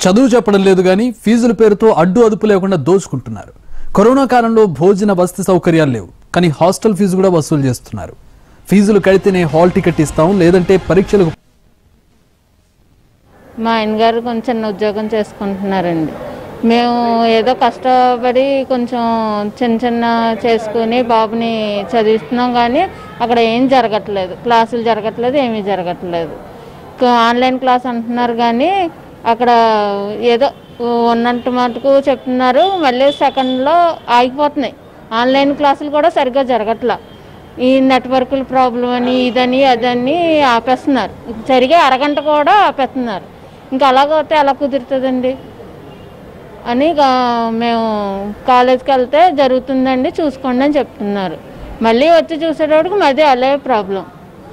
చదువు చెప్పడం లేదు కానీ ఫీజుల పేరుతో అడ్డు అదుపు లేకుండా దోచుకుంటున్నారు కరోనా కాలంలో భోజన వసతి సౌకర్యాలు లేవు కానీ హాస్టల్ ఫీజు కూడా వసూలు చేస్తున్నారు ఫీజులు కడితేనే హాల్ టికెట్ ఇస్తాం లేదంటే పరీక్షలకు మా ఆయన గారు కొంచెం చిన్న ఉద్యోగం చేసుకుంటున్నారండి మేము ఏదో కష్టపడి కొంచెం చిన్న చిన్న చేసుకుని బాబుని చదివిస్తున్నాం కానీ అక్కడ ఏం జరగట్లేదు క్లాసులు జరగట్లేదు ఏమీ జరగట్లేదు క- ఆన్లైన్ క్లాస్ అంటున్నారు కానీ అక్కడ ఏదో ఉన్నంత మటుకు చెప్తున్నారు మళ్ళీ సెకండ్లో ఆగిపోతున్నాయి ఆన్లైన్ క్లాసులు కూడా సరిగ్గా జరగట్లా ఈ నెట్వర్క్ల ప్రాబ్లం అని ఇదని అదని ఆపేస్తున్నారు జరిగే అరగంట కూడా ఆపేస్తున్నారు ఇంకా అలాగైతే ఎలా కుదురుతుందండి అని ఇక మేము కాలేజ్కి వెళ్తే జరుగుతుందండి చూసుకోండి అని చెప్తున్నారు మళ్ళీ వచ్చి చూసేటప్పటికి మళ్ళీ అదే ప్రాబ్లం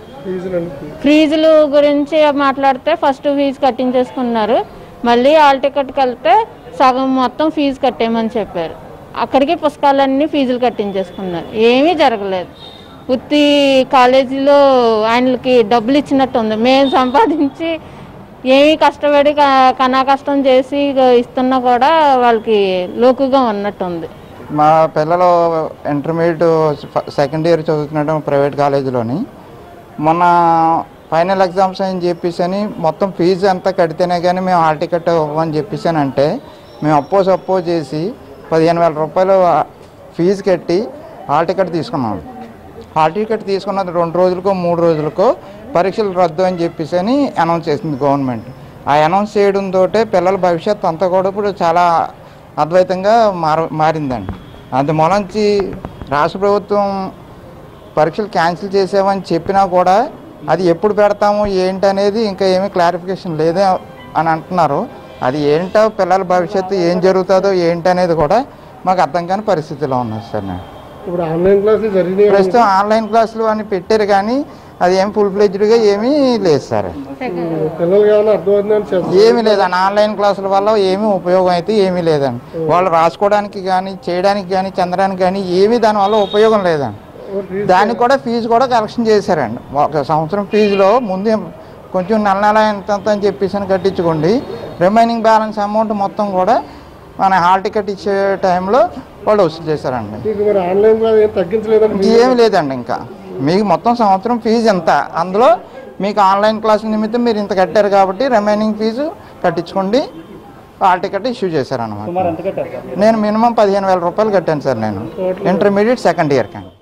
ఫీజులు గురించి మాట్లాడితే ఫస్ట్ ఫీజు కట్టించేసుకున్నారు మళ్ళీ హాల్ టికెట్కి వెళ్తే సగం మొత్తం ఫీజు కట్టేయమని చెప్పారు అక్కడికి పుస్తకాలన్నీ ఫీజులు కట్టించేసుకున్నారు ఏమీ జరగలేదు ఉత్తి కాలేజీలో ఆయనకి డబ్బులు ఇచ్చినట్టు ఉంది మేము సంపాదించి ఏమీ కష్టపడి క- కనా కష్టం చేసి ఇక ఇస్తున్నా కూడా వాళ్ళకి లోకుగా ఉన్నట్టు ఉంది మా పిల్లలు ఇంటర్మీడియట్ సెకండ్ ఇయర్ చదువుతున్నాడు ప్రైవేట్ కాలేజీలోని మొన్న ఫైనల్ ఎగ్జామ్స్ అని చెప్పేసి అని మొత్తం ఫీజు అంతా కడితేనే కానీ మేము హాల్ టికెట్ ఇవ్వమని చెప్పేసి అని అంటే మేము అప్పో సప్పో చేసి పదిహేను వేల రూపాయలు ఫీజు కట్టి హాల్ టికెట్ తీసుకున్నాం హాల్ టికెట్ తీసుకున్నది రెండు రోజులకో మూడు రోజులకో పరీక్షలు రద్దు అని చెప్పేసి అని అనౌన్స్ చేసింది గవర్నమెంట్ ఆ అనౌన్స్ చేయడంతో పిల్లల భవిష్యత్తు అంతా కూడా ఇప్పుడు చాలా అద్వైతంగా మార మారిందండి అందుమూలంచి రాష్ట్ర ప్రభుత్వం పరీక్షలు క్యాన్సిల్ చేసామని చెప్పినా కూడా అది ఎప్పుడు పెడతాము ఏంటి అనేది ఇంకా ఏమీ క్లారిఫికేషన్ లేదే అని అంటున్నారు అది ఏంటో పిల్లల భవిష్యత్తు ఏం జరుగుతుందో ఏంటి అనేది కూడా మాకు అర్థం కాని పరిస్థితిలో ఉన్నది సార్ నేను ఇప్పుడు ఆన్లైన్ క్లాసులు జరిగినాయి ప్రస్తుతం ఆన్లైన్ క్లాసులు అని పెట్టారు కానీ అది ఏం ఫుల్ ఫ్లెడ్జ్డ్గా ఏమీ లేదు సార్ పిల్లలకి ఏమైనా అర్థమవుతుందని చెప్పి ఏమీ లేదండి ఆన్లైన్ క్లాసుల వల్ల ఏమీ ఉపయోగం అయితే ఏమీ లేదండి వాళ్ళు రాసుకోవడానికి కానీ చేయడానికి కానీ చెందడానికి కానీ ఏమీ దానివల్ల ఉపయోగం లేదండి దానికి కూడా ఫీజు కూడా కలెక్షన్ చేశారండి ఒక సంవత్సరం ఫీజులో ముందు కొంచెం నెల నెల ఎంత ఎంత అని చెప్పేసి అని కట్టించుకోండి రిమైనింగ్ బ్యాలెన్స్ అమౌంట్ మొత్తం కూడా మన హాల్ టికెట్ ఇచ్చే టైంలో వాళ్ళు వసూలు చేశారండి మీకు మరి ఆన్లైన్ క్లాస్ ఏం తగ్గించలేదండి ఏమి లేదండి ఇంకా మీకు మొత్తం సంవత్సరం ఫీజు ఎంత అందులో మీకు ఆన్లైన్ క్లాసుల నిమిత్తం మీరు ఇంత కట్టారు కాబట్టి రిమైనింగ్ ఫీజు కట్టించుకోండి హాల్ టికెట్ ఇష్యూ చేశారనమాట నేను మినిమం పదిహేను వేల రూపాయలు కట్టాను సార్ నేను ఇంటర్మీడియట్ సెకండ్ ఇయర్కి